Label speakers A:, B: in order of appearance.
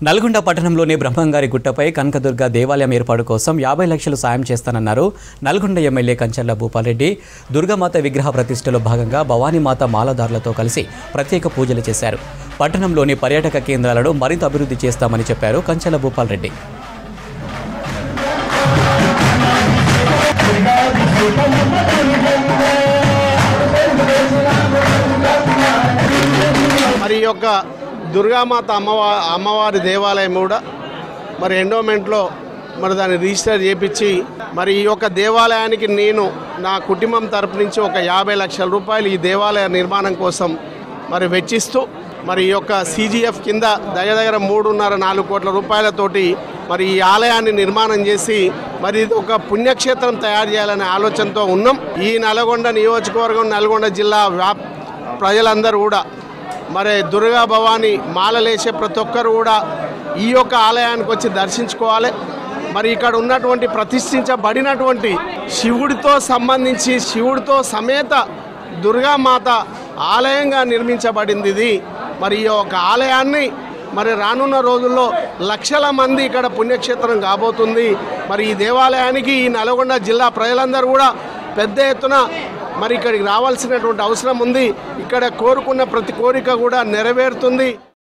A: నల్గొండ పట్టణంలోని బ్రహ్మంగారి గుట్టపై కనకదుర్గ దేవాలయం ఏర్పాటు కోసం యాభై లక్షలు సాయం చేస్తానన్నారు నల్గొండ ఎమ్మెల్యే కంచర్ల భూపాల్రెడ్డి దుర్గామాత విగ్రహ ప్రతిష్టలో భాగంగా భవానీమాత మాలదారులతో కలిసి ప్రత్యేక పూజలు చేశారు పట్టణంలోని పర్యాటక కేంద్రాలను మరింత అభివృద్ధి చేస్తామని చెప్పారు కంచెల భూపాల్రెడ్డి
B: మరి ఈ యొక్క దుర్గామాత అమ్మవా అమ్మవారి దేవాలయం కూడా మరి ఎండోమెంట్లో మరి దాన్ని రిజిస్టర్ చేపించి మరి ఈ యొక్క దేవాలయానికి నేను నా కుటుంబం తరపు నుంచి ఒక యాభై లక్షల రూపాయలు ఈ దేవాలయ నిర్మాణం కోసం మరి వెచ్చిస్తూ మరి ఈ యొక్క సీజీఎఫ్ కింద దగ్గర దగ్గర మూడున్నర నాలుగు కోట్ల రూపాయలతోటి మరి ఈ ఆలయాన్ని నిర్మాణం చేసి మరి ఇది ఒక పుణ్యక్షేత్రం తయారు చేయాలనే ఆలోచనతో ఉన్నాం ఈ నల్గొండ నియోజకవర్గం నల్గొండ జిల్లా వ్యాప్ ప్రజలందరూ కూడా మరి దుర్గా భవాని మాలలేసే ప్రతి ఒక్కరు కూడా ఈ యొక్క ఆలయానికి వచ్చి దర్శించుకోవాలి మరి ఇక్కడ ఉన్నటువంటి ప్రతిష్ఠించబడినటువంటి శివుడితో సంబంధించి శివుడితో సమేత దుర్గామాత ఆలయంగా నిర్మించబడింది ఇది మరి ఈ యొక్క ఆలయాన్ని మరి రానున్న రోజుల్లో లక్షల మంది ఇక్కడ పుణ్యక్షేత్రం కాబోతుంది మరి ఈ దేవాలయానికి ఈ నల్గొండ జిల్లా ప్రజలందరూ కూడా పెద్ద ఎత్తున మరి ఇక్కడికి రావాల్సినటువంటి అవసరం ఉంది ఇక్కడ కోరుకున్న ప్రతి కోరిక కూడా నెరవేరుతుంది